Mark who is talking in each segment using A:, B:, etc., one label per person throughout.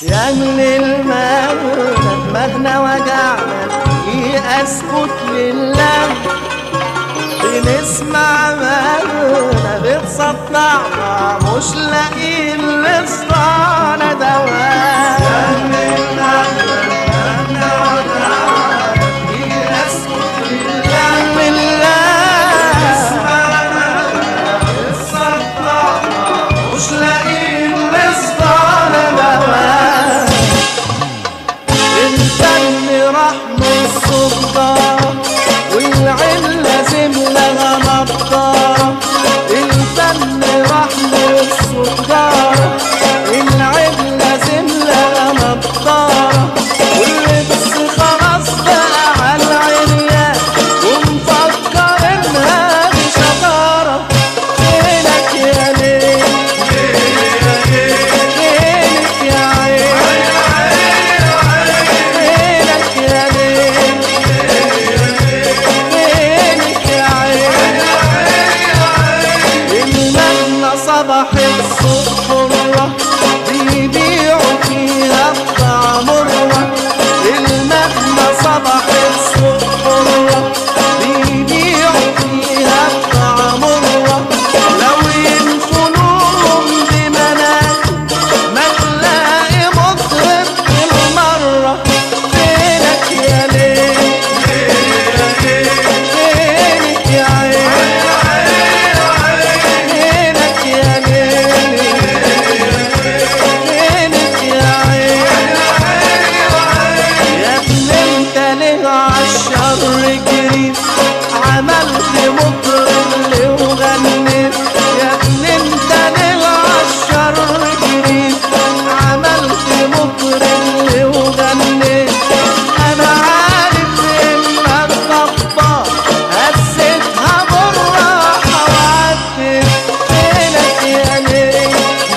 A: يا أهل المغنى مهنا وجعنا اسكت لله بنسمع مغنى بتصدعنا مش لاقيين لصداعنا دواء يا أهل المغنى مهنا وجعنا اسكت لله لله بنسمع مغنى بتصدعنا مش لاقيين لصداعنا دواء الفن رحم الصدار والعين لازم لها نضارة الفن رحم الصدار والعين لازم لها نضارة واللبس خلاص بقى على العريان ومفكر انها دي شطارة فينك يا ليل فينك يا عين فينك يا ليل فينك يا عين المبنى صباح الصبح مرة بيبيعوا فيها الطعم مرة المبنى صباح الصبح مرة بيبيعوا فيها الطعم مرة لو ينفنوهم بمناخ ما تلاقي مطرب بالمرة فينك يا ليل فينك يا عين فينك يا ليل فينك يا عين يا ابن انت ليه عالشر جريت عملت مطرب ليه وغنيت يا ابن انت ليه عالشر جريت عملت مطرب ليه وغنيت انا عارف انك غدار هزيتها بالراحه وعدت فينك يا ليل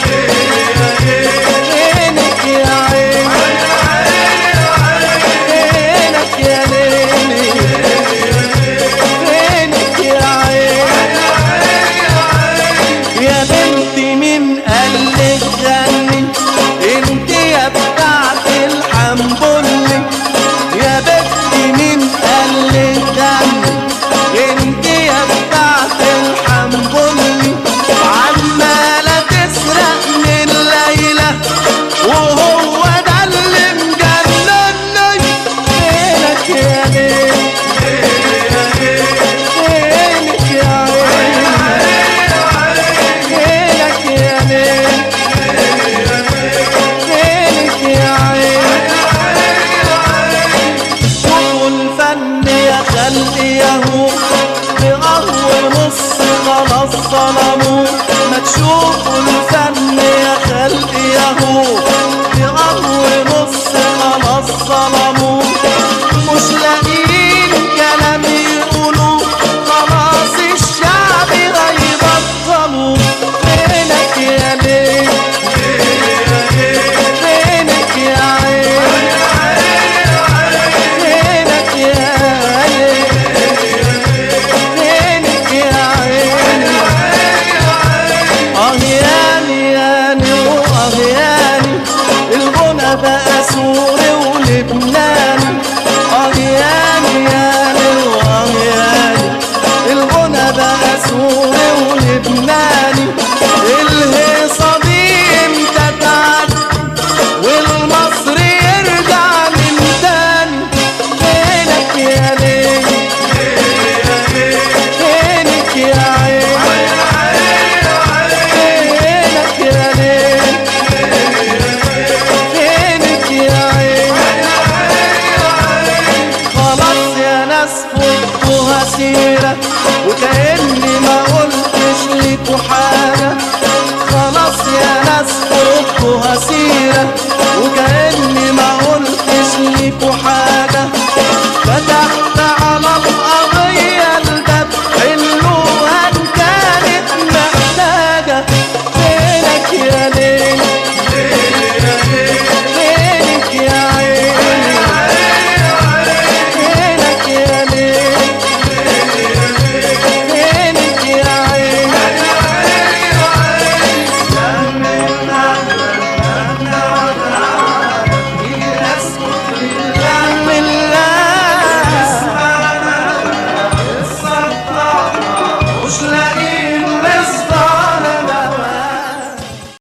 A: فينك يا عين فينك يا ليل فينك يا عين يا بنتي مين قالك غني انت يا بتاعت الحنبلي يا بنتي مين قالك غني انت يا بتاعت الحنبلي عمالة تسرق من ليلى وهو ده اللي مجنني فينك يا ليل فينك يا عين فينك يا ليل فينك يا عين شوفوا الفن يا خلقي يهو بقهوة نص خلاص ظلموه ما تشوفوا الفن يا خلقي يهو بقهوة